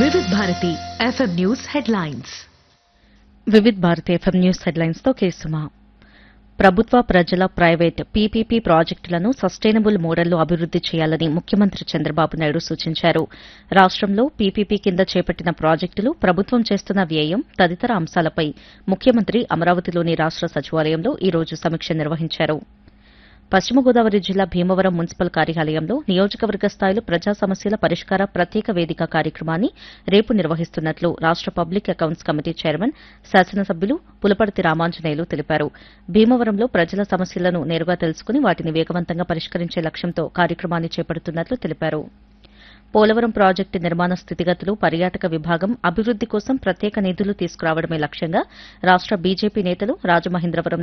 Vividh Bharati FM news headlines Vividh Bharati FM news headlines తో కేసుమా ప్రభుత్వ ప్రజల ప్రైవేట్ పీపీపీ ప్రాజెక్టులను సస్టైనబుల్ మోడల్లో అభివృద్ది చేయాలని ముఖ్యమంత్రి చంద్రబాబు నాయుడు సూచించారు రాష్టంలో పీపీపీ కింద చేపట్టిన ప్రాజెక్టులు ప్రభుత్వం చేస్తున్న వ్యయం తదితర అంశాలపై ముఖ్యమంత్రి అమరావతిలోని రాష్ట సచివాలయంలో ఈ రోజు సమీక్ష నిర్వహించారు పశ్చిమ గోదావరి జిల్లా భీమవరం మున్సిపల్ కార్యాలయంలో నియోజకవర్గ స్థాయిలో ప్రజా సమస్యల పరిష్కార ప్రత్యేక వేదిక కార్యక్రమాన్ని రేపు నిర్వహిస్తున్నట్లు రాష్ట పబ్లిక్ అకౌంట్స్ కమిటీ చైర్మన్ శాసనసభ్యులు పులపర్తి రామాంజనేయులు తెలిపారు భీమవరంలో ప్రజల సమస్యలను నేరుగా తెలుసుకుని వాటిని వేగవంతంగా పరిష్కరించే లక్ష్యంతో కార్యక్రమాన్ని చేపడుతున్నట్లు తెలిపారు పోలవరం ప్రాజెక్టు నిర్మాణ స్థితిగతులు పర్యాటక విభాగం అభివృద్ది కోసం ప్రత్యేక నిధులు తీసుకురావడమే లక్ష్యంగా రాష్ట బీజేపీ నేతలు రాజమహేంద్రవరం